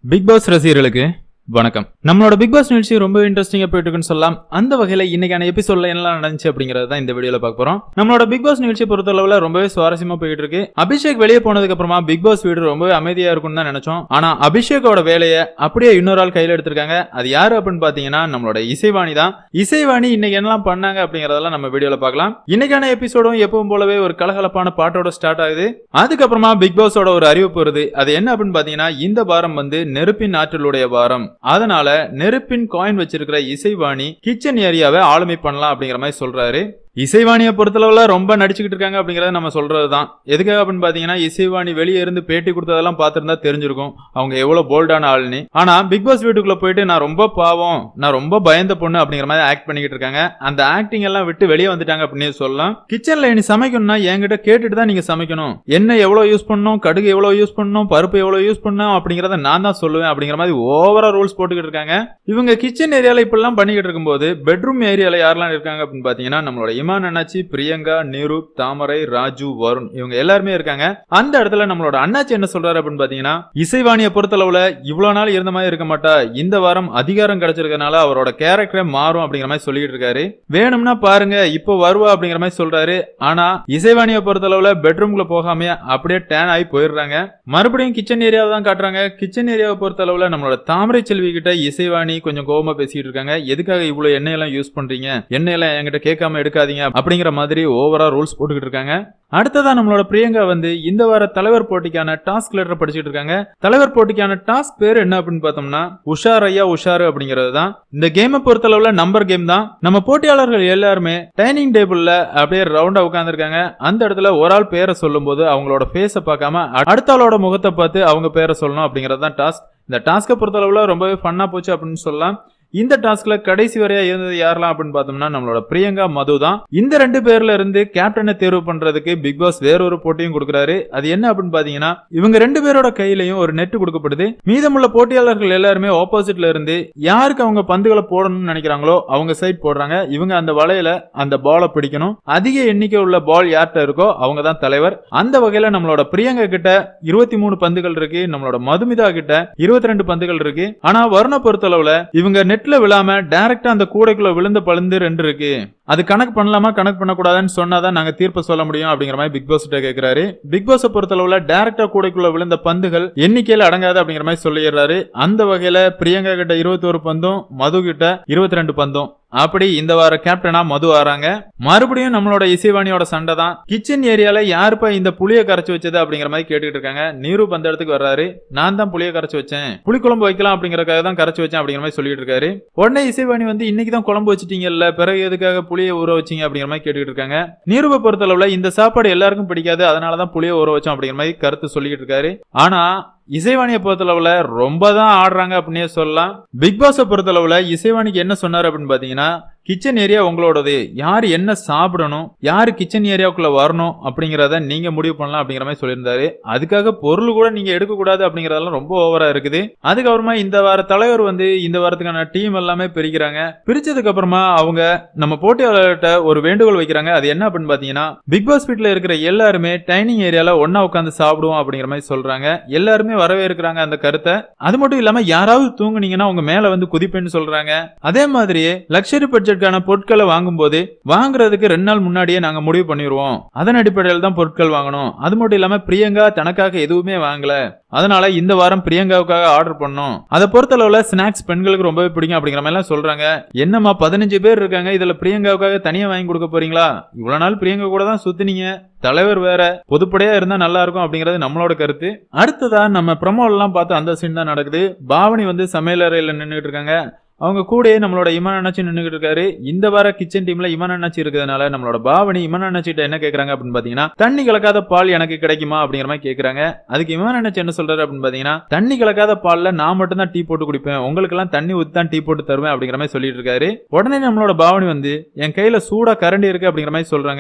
big pass ரசிகர்களுக்கு வணக்கம் நம்மளோட பிக் பாஸ் நிகழ்ச்சி ரொம்ப இன்ட்ரெஸ்டிங்கா போயிட்டு இருக்குன்னு சொல்லலாம் அந்த வகையில இன்னைக்கான எபிசோட்ல என்னெல்லாம் நடந்துச்சு அப்படிங்கறத தான் இந்த வீடியோல பார்க்க போறோம் நம்மளோட பிக் பாஸ் நிகழ்ச்சி பொறுத்தளவுல ரொம்பவே சுவாரஸ்யமா போயிட்டு இருக்கு அபிஷேக் வெளியே போனதுக்கு அப்புறமா பிக் பாஸ் வீடு ரொம்பவே அமைதியா இருக்கும்னு தான் நினைச்சோம் ஆனா அபிஷேக்கோட வேலையை அப்படியே இன்னொரு ஆள் கையில எடுத்திருக்காங்க அது யாரு அப்படின்னு பாத்தீங்கன்னா நம்மளோட இசைவாணி தான் இசைவாணி இன்னைக்கு என்னெல்லாம் பண்ணாங்க அப்படிங்கறதெல்லாம் நம்ம வீடியோல பார்க்கலாம் இன்னைக்கான எபிசோடும் எப்பவும் போலவே ஒரு கலகலப்பான பாட்டோட ஸ்டார்ட் ஆகுது அதுக்கப்புறமா பிக் பாஸோட ஒரு அறிவிப்பு வருது அது என்ன அப்படின்னு பாத்தீங்கன்னா இந்த வாரம் வந்து நெருப்பின் ஆற்றலுடைய வாரம் அதனால நெருப்பின் காயின் வச்சிருக்கிற இசைவாணி கிச்சன் ஏரியாவை ஆளுமை பண்ணலாம் அப்படிங்கிற மாதிரி சொல்றாரு இசைவாணியை பொறுத்தளவுல ரொம்ப நடிச்சுக்கிட்டு இருக்காங்க அப்படிங்கறத நம்ம சொல்றது தான் எதுக்காக அப்படின்னு பாத்தீங்கன்னா இசைவாணி வெளியே இருந்து பேட்டி கொடுத்ததெல்லாம் பார்த்திருந்தா தெரிஞ்சிருக்கும் அவங்க எவ்வளவு போல்டான ஆளுன்னு ஆனா பிக் பாஸ் வீட்டுக்குள்ள போயிட்டு நான் ரொம்ப பாவம் நான் ரொம்ப பயந்த பொண்ணு அப்படிங்கிற மாதிரி ஆக்ட் பண்ணிக்கிட்டு இருக்காங்க அந்த ஆக்டிங் எல்லாம் விட்டு வெளியே வந்துட்டாங்க அப்படின்னு சொல்லலாம் கிச்சன்ல இனி சமைக்கணும்னா என்கிட்ட கேட்டுட்டு தான் நீங்க சமைக்கணும் எண்ணெய் எவ்வளவு யூஸ் பண்ணணும் கடுகு எவ்வளவு யூஸ் பண்ணணும் பருப்பு எவ்வளவு யூஸ் பண்ணணும் அப்படிங்கறத நான் தான் சொல்லுவேன் அப்படிங்கிற மாதிரி ஓவரா ரூல்ஸ் போட்டுக்கிட்டு இருக்காங்க இவங்க கிச்சன் ஏரியால இப்படிலாம் பண்ணிக்கிட்டு இருக்கும்போது பெட்ரூம் ஏரியால யாரெல்லாம் இருக்காங்க அப்படின்னு பாத்தீங்கன்னா நம்மளோட இமான் அண்ணாச்சி பிரியங்கா நீரு தாமரை ராஜு வருண் இவங்க எல்லாருமே இருக்காங்க அந்த இடத்துல நம்மளோட அண்ணாச்சி என்ன சொல்றாரு அப்படின்னு பாத்தீங்கன்னா இசைவாணியை பொறுத்தளவுல இவ்வளவு நாள் இருந்த மாதிரி இருக்க மாட்டா இந்த வாரம் அதிகாரம் கிடைச்சிருக்கனால அவரோட கேரக்டரே மாறும் அப்படிங்கிற மாதிரி சொல்லிட்டு இருக்காரு வேணும்னா பாருங்க இப்போ வருவா அப்படிங்கிற மாதிரி சொல்றாரு ஆனா இசைவாணியை பொறுத்தளவுல பெட்ரூம்குள்ள போகாம அப்படியே டேன் ஆகி போயிடுறாங்க மறுபடியும் கிச்சன் ஏரியாவை தான் காட்டுறாங்க கிச்சன் ஏரியாவை பொறுத்தளவுல நம்மளோட தாமரை செல்வி கிட்ட இசைவாணி கொஞ்சம் கோவமா பேசிட்டு இருக்காங்க எதுக்காக இவ்வளவு எண்ணெய் எல்லாம் யூஸ் பண்றீங்க எண்ணெய் எல்லாம் என்கிட்ட கேட்காம எடுக்காதீங்க அப்படிங்கிற மாதிரி ஓவரா ரூல்ஸ் போட்டுக்கிட்டு இருக்காங்க அடுத்ததா நம்மளோட பிரியங்கா வந்து இந்த வார தலைவர் போட்டிக்கான டாஸ்க் லெட்டர் படிச்சுட்டு இருக்காங்க தலைவர் போட்டிக்கான டாஸ்க் பேர் என்ன அப்படின்னு பார்த்தோம்னா உஷார் ஐயா உஷாரு அப்படிங்கிறது தான் இந்த கேமை பொறுத்தளவுல நம்பர் கேம் தான் நம்ம போட்டியாளர்கள் எல்லாருமே டைனிங் டேபிள்ல அப்படியே ரவுண்டா உட்காந்துருக்காங்க அந்த இடத்துல ஒரு ஆள் பேரை சொல்லும்போது அவங்களோட ஃபேஸை பார்க்காம அடுத்த ஆளோட முகத்தை பார்த்து அவங்க பேரை சொல்லணும் அப்படிங்கிறது தான் டாஸ்க் இந்த டாஸ்க்கை பொறுத்தளவுல ரொம்பவே ஃபன்னா போச்சு அப்படின்னு சொல்லலாம் இந்த டாஸ்க்ல கடைசி வரையா இருந்தது யாரெல்லாம் அப்படின்னு பார்த்தோம்னா நம்மளோட பிரியங்கா மது தான் இந்த ரெண்டு பேர்ல இருந்து கேப்டனை தேர்வு பண்றதுக்கு பிக் பாஸ் வேறொரு போட்டியும் கொடுக்குறாரு அது என்ன அப்படின்னு பாத்தீங்கன்னா இவங்க ரெண்டு பேரோட கையிலயும் ஒரு நெட் கொடுக்கப்படுது மீதமுள்ள போட்டியாளர்கள் எல்லாருமே ஆப்போசிட்ல இருந்து யாருக்கு அவங்க பந்துகளை போடணும்னு நினைக்கிறாங்களோ அவங்க சைட் போடுறாங்க இவங்க அந்த வலையில அந்த பாலை பிடிக்கணும் அதிக எண்ணிக்கை உள்ள பால் யார்கிட்ட இருக்கோ அவங்க தான் தலைவர் அந்த வகையில நம்மளோட பிரியங்கா கிட்ட இருபத்தி மூணு பந்துகள் இருக்கு நம்மளோட மதுமிதா கிட்ட இருபத்தி ரெண்டு பந்துகள் இருக்கு ஆனா வருண பொறுத்தளவுல இவங்க நெட்ல விழாம டைரக்டா அந்த கூடைக்குள்ள விழுந்த பழுந்து ரெண்டு இருக்கு அது கணக்கு பண்ணலாமா கணக்கு பண்ணக்கூடாதுன்னு சொன்னாதான் நாங்க தீர்ப்பு சொல்ல முடியும் அப்படிங்கிற மாதிரி பிக் பாஸ் கிட்ட கேக்குறாரு பிக் பாஸ் பொறுத்தளவுல டைரக்டா கூடைக்குள்ள விழுந்த பந்துகள் எண்ணிக்கையில அடங்காது அப்படிங்கிற மாதிரி சொல்லிடுறாரு அந்த வகையில பிரியங்கா கிட்ட இருபத்தி ஒரு பந்தும் மது கிட்ட இருபத்தி ரெண்டு பந்தும் அப்படி இந்த வார கேப்டனா மது ஆறாங்க மறுபடியும் நம்மளோட இசைவாணியோட சண்டை தான் கிச்சன் ஏரியால யாருப்பா இந்த புளிய கரைச்சு வச்சது அப்படிங்கிற மாதிரி கேட்டுக்கிட்டு இருக்காங்க நீரு அந்த இடத்துக்கு வர்றாரு நான் தான் புளிய கரைச்சு வச்சேன் புளி குழம்பு வைக்கலாம் அப்படிங்கறதுக்காக தான் கரைச்சு வச்சேன் அப்படிங்கிற மாதிரி சொல்லிட்டு இருக்காரு உடனே இசைவாணி வந்து இன்னைக்கு தான் குழம்பு வச்சிட்டீங்கல்ல பிறகு எதுக்காக புளிய ஊற வச்சீங்க அப்படிங்கிற மாதிரி கேட்டுக்கிட்டு இருக்காங்க நீருப பொறுத்தளவுல இந்த சாப்பாடு எல்லாருக்கும் பிடிக்காது அதனாலதான் புளிய ஊற வச்சோம் அப்படிங்கிற மாதிரி கருத்து சொல்லிக்கிட்டு இருக்காரு ஆனா இசைவாணியை பொறுத்தளவுல ரொம்ப தான் ஆடுறாங்க அப்படின்னே சொல்லலாம் பிக் பாஸை பொறுத்தளவுல இசைவாணிக்கு என்ன சொன்னாரு அப்படின்னு பாத்தீங்கன்னா கிச்சன் ஏரியா உங்களோடது யார் என்ன சாப்பிடணும் யார் கிச்சன் ஏரியாவுக்குள்ள வரணும் அப்படிங்கறத நீங்க முடிவு பண்ணலாம் அப்படிங்கிற மாதிரி சொல்லியிருந்தாரு அதுக்காக பொருள் கூட நீங்க எடுக்க கூடாது அப்படிங்கறதெல்லாம் ரொம்ப ஓவரா இருக்குது அதுக்கப்புறமா இந்த வார தலைவர் வந்து இந்த வாரத்துக்கான டீம் எல்லாமே பிரிக்கிறாங்க பிரிச்சதுக்கு அப்புறமா அவங்க நம்ம போட்டியாளர்கிட்ட ஒரு வேண்டுகோள் வைக்கிறாங்க அது என்ன அப்படின்னு பாத்தீங்கன்னா பிக் பாஸ் வீட்ல இருக்கிற எல்லாருமே டைனிங் ஏரியால ஒன்னா உட்காந்து சாப்பிடுவோம் அப்படிங்கிற மாதிரி சொல்றாங்க எல்லாருமே வரவே இருக்கிறாங்க அந்த கருத்தை அது மட்டும் இல்லாம யாராவது தூங்குனீங்கன்னா உங்க மேல வந்து குதிப்பேன்னு சொல்றாங்க அதே மாதிரியே லக்ஸரி பட்ஜெட்கான பொருட்களை வாங்கும்போது வாங்குறதுக்கு ரெண்டு நாள் முன்னாடியே நாங்க முடிவு பண்ணிடுவோம் அதன் அடிப்படையில் தான் பொருட்கள் வாங்கணும் அது மட்டும் இல்லாம பிரியங்கா தனக்காக எதுவுமே வாங்கல அதனால இந்த வாரம் பிரியங்காவுக்காக ஆர்டர் பண்ணோம் அதை பொறுத்தளவுல ஸ்நாக்ஸ் பெண்களுக்கு ரொம்பவே பிடிக்கும் அப்படிங்கிற மாதிரி எல்லாம் சொல்றாங்க என்னம்மா பதினஞ்சு பேர் இருக்காங்க இதுல பிரியங்காவுக்காக தனியா வாங்கி கொடுக்க போறீங்களா இவ்வளவு நாள் பிரியங்கா கூட தான் சுத்தினீங்க தலைவர் வேற பொதுப்படையா இருந்தா நல்லா இருக்கும் அப்படிங்கறது நம்மளோட கருத்து அடுத்ததா நம்ம ப்ரமோ எல்லாம் பார்த்து அந்த சீன் தான் நடக்குது பாவனி வந்து சமையலறையில நின்றுட்டு இருக்காங்க அவங்க கூடயே நம்மளோட இமான் அண்ணாச்சி நின்றுகிட்டு இருக்காரு இந்த வார கிச்சன் டீம்ல இமான் அண்ணாச்சி இருக்கிறதுனால நம்மளோட பாவனி இமான் அண்ணாச்சிட்ட என்ன கேக்குறாங்க அப்படின்னு பாத்தீங்கன்னா தண்ணி கலக்காத பால் எனக்கு கிடைக்குமா அப்படிங்கிற மாதிரி கேக்குறாங்க அதுக்கு இமான் அண்ணாச்சி என்ன சொல்றாரு அப்படின்னு பாத்தீங்கன்னா தண்ணி கலக்காத பால்ல நான் மட்டும் தான் டீ போட்டு குடிப்பேன் உங்களுக்கு எல்லாம் தண்ணி ஊத்தி தான் டீ போட்டு தருவேன் அப்படிங்கிற மாதிரி சொல்லிட்டு இருக்காரு உடனே நம்மளோட பாவனி வந்து என் கையில சூடா கரண்டி இருக்கு அப்படிங்கிற மாதிரி சொல்றாங்க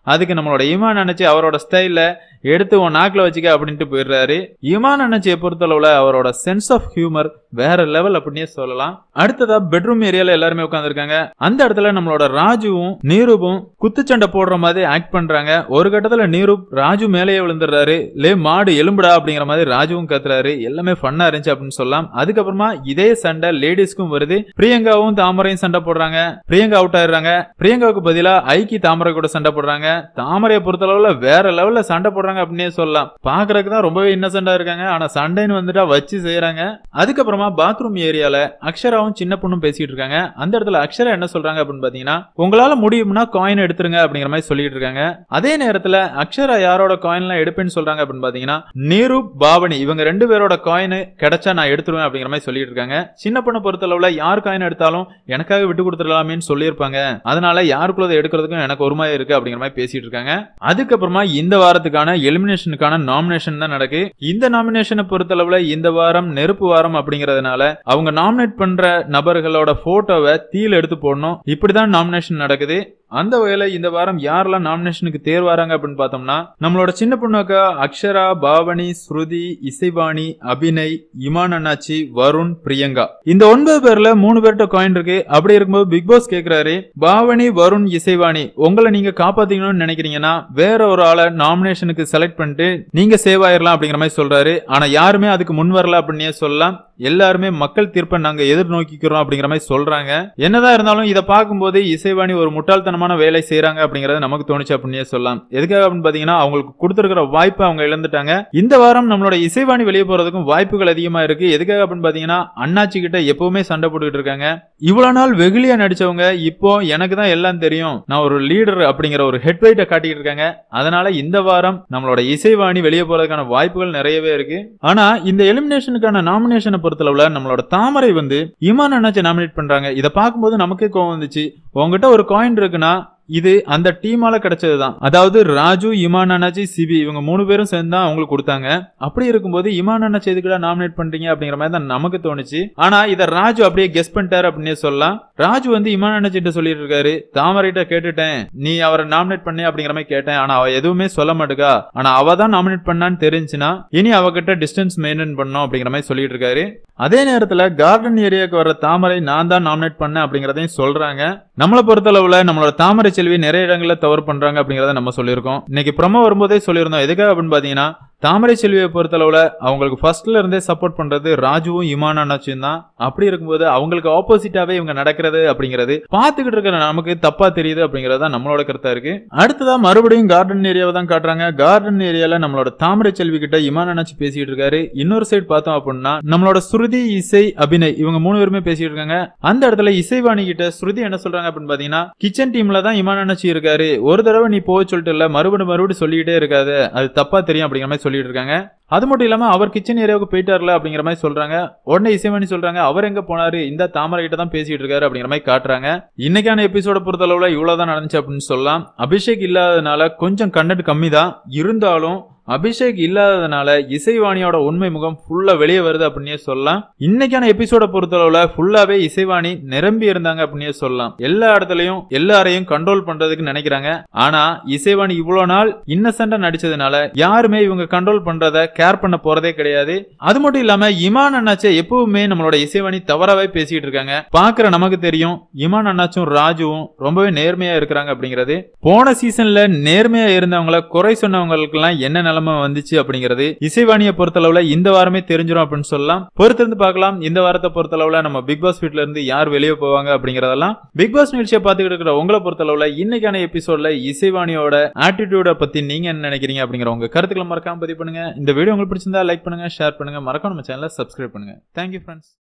அதுக்கு நம்மளோட இமான் நினைச்சு அவரோட ஸ்டைல்ல எடுத்து உன் நாக்கில் வச்சுக்க அப்படின்ட்டு போயிடுறாரு இமான் நினைச்சியை பொறுத்தளவுல அவரோட சென்ஸ் ஆஃப் ஹியூமர் வேற லெவல் அப்படின்னே சொல்லலாம் அடுத்ததா பெட்ரூம் ஏரியால எல்லாருமே உட்காந்துருக்காங்க அந்த இடத்துல நம்மளோட ராஜுவும் நீரூபும் குத்துச்சண்டை போடுற மாதிரி ஆக்ட் பண்றாங்க ஒரு கட்டத்துல நீரூப் ராஜு மேலேயே விழுந்துடுறாரு லே மாடு எலும்புடா அப்படிங்கிற மாதிரி ராஜுவும் கத்துறாரு எல்லாமே ஃபன்னா இருந்துச்சு அப்படின்னு சொல்லலாம் அதுக்கப்புறமா இதே சண்டை லேடிஸ்க்கும் வருது பிரியங்காவும் தாமரையும் சண்டை போடுறாங்க பிரியங்கா அவுட் ஆயிடுறாங்க பிரியங்காவுக்கு பதிலா ஐக்கி தாமரை கூட சண்டை போடுறாங்க தாமரையை பொறுத்தளவுல வேற லெவல்ல சண்டை போடுறாங்க அப்படின்னே சொல்லலாம் பாக்குறதுக்கு தான் ரொம்பவே இன்னசென்டா இருக்காங்க ஆனா சண்டைன்னு வந்துட்டா வச்சு செய்யறாங்க அதுக்கப்புறமா பாத்ரூம் ஏரியால அக்ஷராவும் சின்ன பொண்ணும் பேசிட்டு இருக்காங்க அந்த இடத்துல அக்ஷரா என்ன சொல்றாங்க அப்படின்னு பாத்தீங்கன்னா உங்களால முடியும்னா காயின் எடுத்துருங்க அப்படிங்கிற மாதிரி சொல்லிட்டு இருக்காங்க அதே நேரத்துல அக்ஷரா யாரோட காயின்லாம் எடுப்பேன்னு சொல்றாங்க அப்படின்னு பாத்தீங்கன்னா நீரு பாவனி இவங்க ரெண்டு பேரோட காயின் கிடைச்சா நான் எடுத்துருவேன் அப்படிங்கிற மாதிரி சொல்லிட்டு இருக்காங்க சின்ன பொண்ணை பொறுத்தளவுல யார் காயின் எடுத்தாலும் எனக்காக விட்டு கொடுத்துடலாமேன்னு சொல்லியிருப்பாங்க அதனால யாருக்குள்ளதை எடுக்கிறதுக்கும் எனக்கு ஒரு மாதிரி இருக்கு அப்படிங்கிற மாதிரி பேசிட்டு இருக்காங்க அதுக்கப்புறமா இந்த வாரத்துக்கான எலிமினேஷனுக்கான நாமினேஷன் தான் நடக்கு இந்த நாமினேஷனை பொறுத்தளவுல இந்த வாரம் நெருப்பு வாரம் அப்படிங்கறதுனால அவங்க நாமினேட் பண்ற நபர்களோட போட்டோவை தீல எடுத்து போடணும் இப்படிதான் நாமினேஷன் நடக்குது அந்த வகையில இந்த வாரம் யாரெல்லாம் நாமினேஷனுக்கு தேர்வாராங்க அப்படின்னு பார்த்தோம்னா நம்மளோட சின்ன பொண்ணுக்கா அக்ஷரா பாவனி ஸ்ருதி இசைவாணி அபிநய் இமான் அண்ணாச்சி வருண் பிரியங்கா இந்த ஒன்பது பேர்ல மூணு பேர்கிட்ட காயின் இருக்கு அப்படி இருக்கும்போது பிக் பாஸ் கேக்குறாரு பாவனி வருண் இசைவாணி உங்களை நீங்க காப்பாத்தீங்கன்னு நினைக்கிறீங்கன்னா வேற ஒரு ஆளை நாமினேஷனுக்கு செலக்ட் பண்ணிட்டு நீங்க சேவ் ஆயிரலாம் அப்படிங்கிற மாதிரி சொல்றாரு ஆனா யாருமே அதுக்கு முன் வரல அப்படின்னே சொல்லலாம் எல்லாருமே மக்கள் தீர்ப்பை நாங்க எதிர்நோக்கிக்கிறோம் அப்படிங்கிற மாதிரி சொல்றாங்க என்னதான் இருந்தாலும் இதை பார்க்கும்போது இசைவாணி ஒரு முட்டாள்தனமான வேலை செய்யறாங்க அப்படிங்கறது நமக்கு தோணுச்சு அப்படின்னே சொல்லலாம் எதுக்காக அப்படின்னு பாத்தீங்கன்னா அவங்களுக்கு கொடுத்திருக்கிற வாய்ப்பை அவங்க இழந்துட்டாங்க இந்த வாரம் நம்மளோட இசைவாணி வெளியே போறதுக்கும் வாய்ப்புகள் அதிகமா இருக்கு எதுக்காக அப்படின்னு பாத்தீங்கன்னா அண்ணாச்சி கிட்ட எப்பவுமே சண்டை போட்டுக்கிட்டு இருக்காங்க இவ்வளவு நாள் வெகுளியா நடிச்சவங்க இப்போ எனக்கு தான் எல்லாம் தெரியும் நான் ஒரு லீடர் அப்படிங்கிற ஒரு ஹெட் வெயிட்டை காட்டிக்கிட்டு இருக்காங்க அதனால இந்த வாரம் நம்மளோட இசைவாணி வெளியே போறதுக்கான வாய்ப்புகள் நிறையவே இருக்கு ஆனா இந்த எலிமினேஷனுக்கான நாமினேஷனை பொறுத்தளவுல நம்மளோட தாமரை வந்து இமான் அண்ணாச்சி நாமினேட் பண்றாங்க இதை பார்க்கும்போது நமக்கே கோவம் வந்துச்சு உங்ககிட்ட ஒரு காயின் இருக்குன்னா இது அந்த டீமால கிடைச்சதுதான் அதாவது ராஜு இமான் அண்ணாச்சி சிபி இவங்க மூணு பேரும் சேர்ந்து தான் அவங்களுக்கு கொடுத்தாங்க அப்படி இருக்கும்போது இமான் அண்ணாச்சி எதுக்குடா நாமினேட் பண்றீங்க அப்படிங்கிற மாதிரி தான் நமக்கு தோணுச்சு ஆனா இத ராஜு அப்படியே கெஸ் பண்ணிட்டாரு அப்படின்னே சொல்லலாம் ராஜு வந்து இமான் அண்ணாச்சி கிட்ட சொல்லிட்டு இருக்காரு தாமரைட்ட கேட்டுட்டேன் நீ அவரை நாமினேட் பண்ணி அப்படிங்கிற மாதிரி கேட்டேன் ஆனா அவ எதுவுமே சொல்ல மாட்டுக்கா ஆனா அவ தான் நாமினேட் பண்ணான்னு தெரிஞ்சுன்னா இனி அவகிட்ட டிஸ்டன்ஸ் மெயின்டைன் பண்ணும் அப்படிங்கிற மாதிரி சொல்லிட்டு இருக்காரு அதே நேரத்துல கார்டன் ஏரியாவுக்கு வர தாமரை நான் தான் நாமினேட் பண்ணேன் அப்படிங்கறதையும் சொல்றாங்க நம்மளை பொறுத்தளவுல நம்மளோட தாமரை செல்வி நிறைய இடங்கள்ல தவறு பண்றாங்க அப்படிங்கறத நம்ம சொல்லியிருக்கோம் இன்னைக்கு ப்ரமோ வரும்போதே சொல்லியிருந்தோம் எதுக்காக அப்படின்னு பாத்தீங்கன்னா தாமரை செல்வியை பொறுத்தளவுல அவங்களுக்கு ஃபர்ஸ்ட்ல இருந்தே சப்போர்ட் பண்றது ராஜுவும் இமான் அண்ணாச்சியும் தான் அப்படி இருக்கும்போது அவங்களுக்கு ஆப்போசிட்டாவே இவங்க நடக்கிறது அப்படிங்கிறது பாத்துக்கிட்டு இருக்கிற நமக்கு தப்பா தெரியுது அப்படிங்கறது தான் நம்மளோட கருத்தா இருக்கு அடுத்ததா மறுபடியும் கார்டன் ஏரியாவை தான் காட்டுறாங்க கார்டன் ஏரியால நம்மளோட தாமரை செல்வி கிட்ட இமான் அண்ணாச்சி பேசிட்டு இருக்காரு இன்னொரு சைடு பார்த்தோம் அப்படின்னா நம்மளோட ஸ்ருதி இசை அபிநய் இவங்க மூணு பேருமே பேசிட்டு இருக்காங்க அந்த இடத்துல இசைவாணி கிட்ட ஸ்ருதி என்ன சொல்றாங்க அப்படின்னு பாத்தீங்கன்னா கிச்சன் டீம்ல தான் இமான் அண்ணாச்சி இருக்காரு ஒரு தடவை நீ போக சொல்லிட்டு இல்ல மறுபடியும் மறுபடியும் சொல்லிக்கிட்டே இருக்காது அது தப்பா தெரியும் அப்படிங்கிற மாதிரி சொல்லிட்டு இருக்காங்க அது மட்டும் இல்லாம அவர் கிச்சன் ஏரியாவுக்கு போயிட்டார்ல அப்படிங்கிற மாதிரி சொல்றாங்க உடனே இசைவாணி சொல்றாங்க அவர் எங்க போனாரு இந்த தாமரை கிட்ட தான் பேசிட்டு இருக்காரு அப்படிங்கிற மாதிரி காட்டுறாங்க இன்னைக்கான எபிசோட பொறுத்தளவுல இவ்வளவுதான் நடந்துச்சு அப்படின்னு சொல்லலாம் அபிஷேக் இல்லாததுனால கொஞ்சம் கண்டென்ட் கம்மி தான் இருந்தாலும் அபிஷேக் இல்லாததுனால இசைவாணியோட உண்மை முகம் ஃபுல்லா வெளியே வருது அப்படின்னே சொல்லலாம் இன்னைக்கான எபிசோட பொறுத்தளவுல ஃபுல்லாவே இசைவாணி நிரம்பி இருந்தாங்க அப்படின்னே சொல்லலாம் எல்லா இடத்துலயும் எல்லாரையும் கண்ட்ரோல் பண்றதுக்கு நினைக்கிறாங்க ஆனா இசைவாணி இவ்வளவு நாள் இன்னசென்டா நடிச்சதுனால யாருமே இவங்க கண்ட்ரோல் பண்றத கேர் பண்ண போறதே கிடையாது அது மட்டும் இல்லாம இமான் அண்ணாச்சே எப்பவுமே நம்மளோட இசைவாணி தவறாவே பேசிட்டு இருக்காங்க பாக்குற நமக்கு தெரியும் இமான் அண்ணாச்சும் ராஜுவும் ரொம்பவே நேர்மையா இருக்கிறாங்க அப்படிங்கிறது போன சீசன்ல நேர்மையா இருந்தவங்கள குறை சொன்னவங்களுக்கு எல்லாம் என்ன நிலைமை வந்துச்சு அப்படிங்கிறது இசைவாணியை பொறுத்தளவுல இந்த வாரமே தெரிஞ்சிடும் அப்படின்னு சொல்லலாம் பொறுத்திருந்து பார்க்கலாம் இந்த வாரத்தை பொறுத்தளவுல நம்ம பிக் பாஸ் வீட்ல இருந்து யார் வெளியே போவாங்க அப்படிங்கறதெல்லாம் பிக் பாஸ் நிகழ்ச்சியை பார்த்துக்கிட்டு இருக்கிற உங்களை பொறுத்தளவுல இன்னைக்கான எபிசோட்ல இசைவாணியோட ஆட்டிடியூட பத்தி நீங்க என்ன நினைக்கிறீங்க அப்படிங்கிற உங்க கருத்துக்களை மறக்காம பதிவு பண்ணுங்க இந்த வீடியோ உங்களுக்கு பிடிச்சிருந்தா லைக் பண்ணுங்க ஷேர் பண்ணுங்க மறக்காம நம்ம சேனலை சப்ஸ்கிரைப் பண்ணுங்க தேங்க்யூ ஃப்ரெண்ட்ஸ்